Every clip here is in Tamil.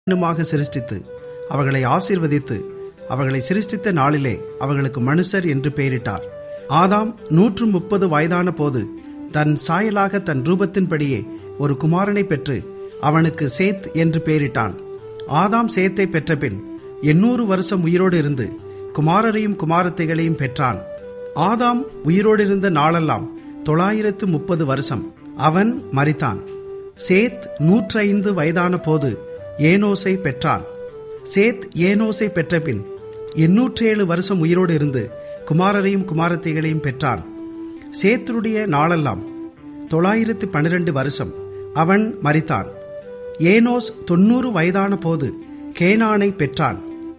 பெண்ணுமாக சிருஷ்டித்து அவர்களை ஆசீர்வதித்து அவர்களை சிருஷ்டித்த நாளிலே அவர்களுக்கு மனுஷர் என்று பெயரிட்டார் ஆதாம் நூற்று முப்பது வயதான போது தன் சாயலாக தன் ரூபத்தின்படியே ஒரு குமாரனை பெற்று அவனுக்கு சேத் என்று பெயரிட்டான் ஆதாம் சேத்தை பெற்றபின் எண்ணூறு வருஷம் உயிரோடு இருந்து குமாரரையும் குமாரத்தைகளையும் பெற்றான் ஆதாம் உயிரோடு இருந்த நாளெல்லாம் தொள்ளாயிரத்து முப்பது வருஷம் அவன் மரித்தான் சேத் நூற்றைந்து வயதான போது ஏனோசை பெற்றான் சேத் ஏனோசை பெற்றபின் எண்ணூற்றேழு வருஷம் உயிரோடு இருந்து குமாரரையும் குமாரத்தைகளையும் பெற்றான் சேத்துடைய நாளெல்லாம் தொள்ளாயிரத்து பன்னிரண்டு வருஷம் அவன் மரித்தான் ஏனோஸ் தொன்னூறு வயதான போது கேனானை பெற்றான்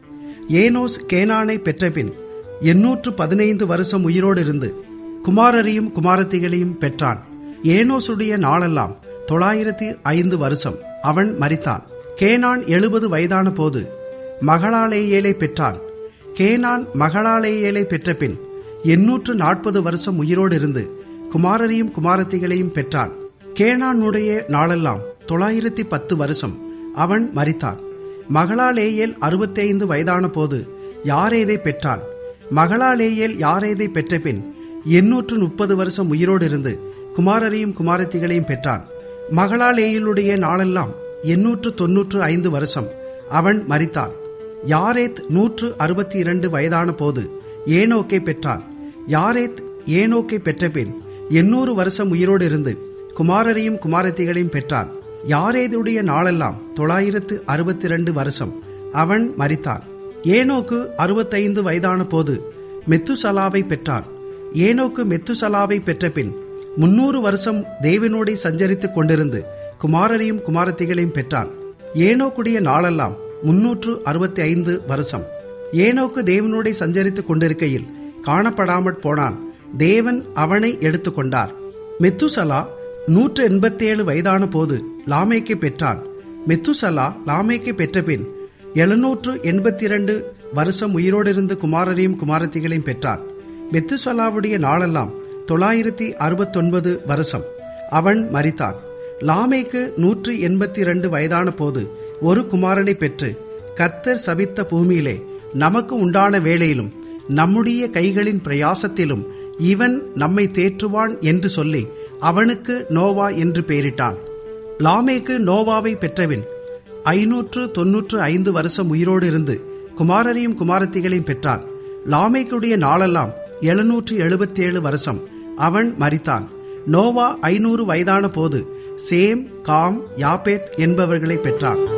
ஏனோஸ் கேனானை பெற்றபின் எண்ணூற்று பதினைந்து வருஷம் உயிரோடு இருந்து குமாரரையும் குமாரத்திகளையும் பெற்றான் ஏனோசுடைய நாளெல்லாம் தொள்ளாயிரத்தி ஐந்து வருஷம் அவன் மரித்தான் கேனான் எழுபது வயதான போது மகளாலேயேலை பெற்றான் கேனான் மகளாலேயேலை பெற்றபின் எண்ணூற்று நாற்பது வருஷம் உயிரோடு இருந்து குமாரரையும் குமாரத்திகளையும் பெற்றான் கேனானுடைய நாளெல்லாம் தொள்ளாயிரத்தி பத்து வருஷம் அவன் மரித்தான் மகளாலேயேல் அறுபத்தைந்து வயதான போது யாரேதை பெற்றான் மகளாலேயேல் யாரேதை பெற்றபின் எண்ணூற்று முப்பது வருஷம் உயிரோடு இருந்து குமாரரையும் குமாரத்திகளையும் பெற்றான் மகளாலேயலுடைய நாளெல்லாம் எண்ணூற்று தொன்னூற்று ஐந்து வருஷம் அவன் மரித்தான் யாரேத் நூற்று அறுபத்தி இரண்டு வயதான போது ஏனோக்கை பெற்றான் யாரேத் ஏனோக்கை பெற்றபின் எண்ணூறு வருஷம் உயிரோடு இருந்து குமாரரையும் குமாரத்திகளையும் பெற்றான் யாரேதுடைய நாளெல்லாம் தொள்ளாயிரத்து அறுபத்தி இரண்டு வருஷம் அவன் மரித்தான் ஏனோக்கு அறுபத்தைந்து வயதான போது மெத்துசலாவை பெற்றான் ஏனோக்கு மெத்துசலாவை பெற்றபின் முன்னூறு வருஷம் தேவனோடே சஞ்சரித்துக் கொண்டிருந்து குமாரரையும் குமாரத்திகளையும் பெற்றான் ஏனோக்குடைய நாளெல்லாம் முன்னூற்று அறுபத்தி ஐந்து வருஷம் ஏனோக்கு தேவனோடே சஞ்சரித்துக் கொண்டிருக்கையில் காணப்படாமற் போனான் தேவன் அவனை எடுத்துக்கொண்டார் மெத்துசலா நூற்று எண்பத்தேழு வயதான போது லாமேக்கை பெற்றான் மெத்துசலா லாமேக்கை பெற்றபின் எழுநூற்று எண்பத்தி இரண்டு வருஷம் உயிரோடிருந்து குமாரரையும் குமாரத்திகளையும் பெற்றான் மெத்துசலாவுடைய நாளெல்லாம் தொள்ளாயிரத்தி அறுபத்தொன்பது வருஷம் அவன் மரித்தான் லாமேக்கு நூற்று எண்பத்தி இரண்டு வயதான போது ஒரு குமாரனை பெற்று கர்த்தர் சபித்த பூமியிலே நமக்கு உண்டான வேளையிலும் நம்முடைய கைகளின் பிரயாசத்திலும் இவன் நம்மை தேற்றுவான் என்று சொல்லி அவனுக்கு நோவா என்று பெயரிட்டான் லாமேக்கு நோவாவை பெற்றவின் ஐநூற்று தொன்னூற்று ஐந்து வருஷம் உயிரோடு இருந்து குமாரரையும் குமாரத்திகளையும் பெற்றான் லாமேக்குடைய நாளெல்லாம் எழுநூற்று எழுபத்தி ஏழு வருஷம் அவன் மரித்தான் நோவா ஐநூறு வயதான போது சேம் காம் யாபேத் என்பவர்களை பெற்றான்